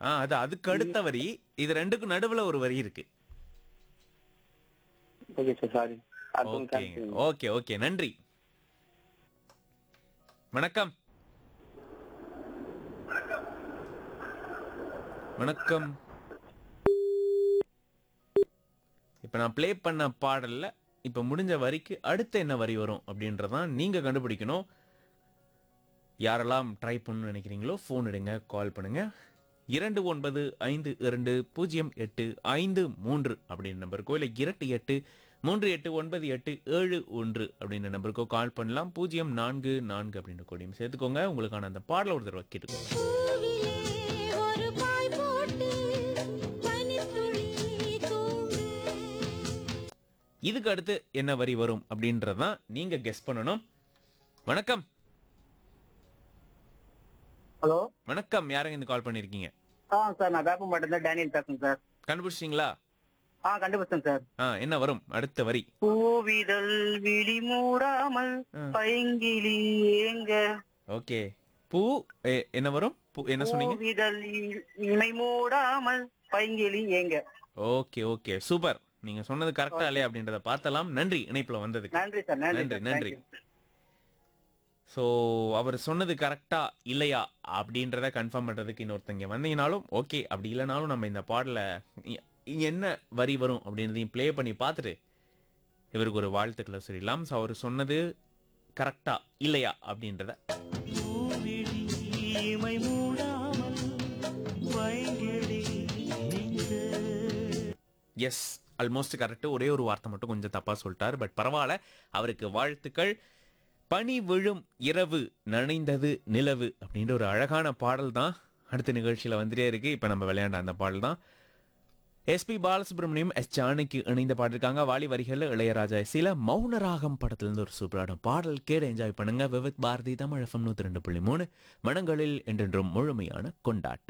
ஆ அது அதுக்கு அடுத்த வரி இது ரெண்டுக்கும் நடுவுல ஒரு வரி இருக்கு ஓகே சார் சாரி அடுத்த ஓகே ஓகே ஓகே நன்றி வணக்கம் வணக்கம் இப்ப நான் ப்ளே பண்ண பாடல்ல இப்ப முடிஞ்ச வரிக்கு அடுத்து என்ன வரி வரும் அப்படின்றதான் நீங்க கண்டுபிடிக்கணும் யாரெல்லாம் ட்ரை பண்ணணும்னு நினைக்கிறீங்களோ ஃபோன் எடுங்க கால் பண்ணுங்க இரண்டு ஒன்பது ஐந்து இரண்டு பூஜ்ஜியம் எட்டு ஐந்து மூன்று அப்படின்ற நம்பருக்கோ இல்லை இரண்டு எட்டு மூன்று எட்டு ஒன்பது எட்டு ஏழு ஒன்று அப்படின்ற நம்பருக்கோ கால் பண்ணலாம் பூஜ்ஜியம் நான்கு நான்கு அப்படின்ற கோடியும் சேர்த்துக்கோங்க உங்களுக்கான அந்த பாடலை ஒரு தடவை கேட்டுக்கோங்க பூவிலே ஒரு பாய் போட்டு பனித்துளி தூவு இதுக்கு அடுத்து என்ன வரி வரும் அப்படின்றதான் நீங்க கெஸ் பண்ணணும் வணக்கம் ஹலோ வணக்கம் யாருங்க இந்த கால் பண்ணிருக்கீங்க ஆ சார் நான் வேப்பம்பாட்டில இருந்து டேனியல் பேசுறேன் சார் கண்டுபிடிச்சிங்களா ஆ கண்டுபிடிச்சேன் சார் ஆ என்ன வரும் அடுத்த வரி பூவிதழ் விழி மூடாமல் பைங்கிலி ஏங்க ஓகே பூ எ, என்ன வரும் பூ என்ன சொன்னீங்க பூவிதழ் இ- இமை மூடாமல் பைங்கிலி ஏங்க ஓகே ஓகே சூப்பர் நீங்க சொன்னது கரெக்டா இல்லையா அப்படின்றத பார்த்தலாம் நன்றி இணைப்புல வந்ததுக்கு நன்றி சார் நன்றி நன்றி சார் நன்றி Thank you. ஸோ அவர் சொன்னது கரெக்டா இல்லையா அப்படின்றத கன்ஃபார்ம் பண்றதுக்கு இன்னொருத்தங்க வந்தீங்கனாலும் ஓகே அப்படி இல்லைனாலும் நம்ம இந்த பாடல இ- இங்க என்ன வரி வரும் அப்படின்றதையும் ப்ளே பண்ணி பார்த்துட்டு இவருக்கு ஒரு வாழ்த்துக்களை சொல்லிடலாம் ஸோ அவர் சொன்னது கரெக்டா இல்லையா அப்படின்றத எஸ் ஆல்மோஸ்ட் கரெக்ட் ஒரே ஒரு வார்த்தை மட்டும் கொஞ்சம் தப்பா சொல்லிட்டார் பட் பரவாயில்ல அவருக்கு வாழ்த்துக்கள் பனி விழும் இரவு நனைந்தது நிலவு அப்படின்ற ஒரு அழகான பாடல் தான் அடுத்த நிகழ்ச்சியில வந்துட்டே இருக்கு இப்ப நம்ம விளையாண்ட அந்த பாடல் தான் எஸ்பி பாலசுப்ரமணியம் எஸ் ஜானகி இணைந்த பாடிருக்காங்க வாலி வரிகள் இளையராஜா சில மௌனராகம் படத்துல இருந்து ஒரு சூப்பரான பாடல் கேட என்ஜாய் பண்ணுங்க விவித் பாரதி தமிழ் எஃப்எம் நூத்தி ரெண்டு புள்ளி மூணு மனங்களில் என்றென்றும் முழுமையான கொண்டாட்டம்